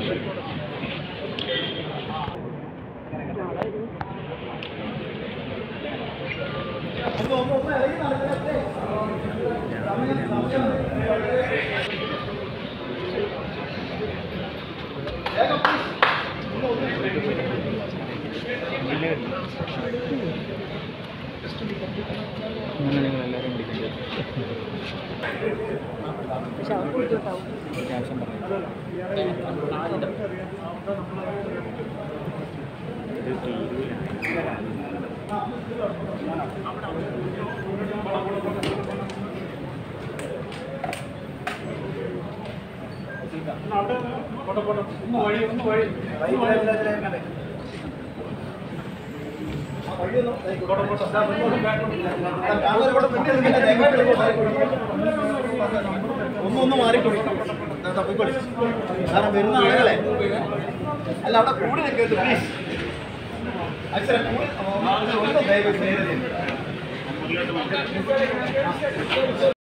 അങ്ങനെ നിങ്ങൾ എല്ലാവരും വിളിക്കുന്നത് അത്യാവശ്യം പറയാം ഇത് തീരൂല ഒന്നൊന്ന് മാറിക്കൊള്ളി തപ്പിക്കൊള്ളി കാരണം വരുന്ന ആളുകളെ അല്ല അവിടെ കൂടി നിൽക്കരുത് പ്ലീസ് അച്ഛനെ കൂടി ഒന്ന് ദയവ് ചെയ്ത് നേരെ ചെയ്യ്.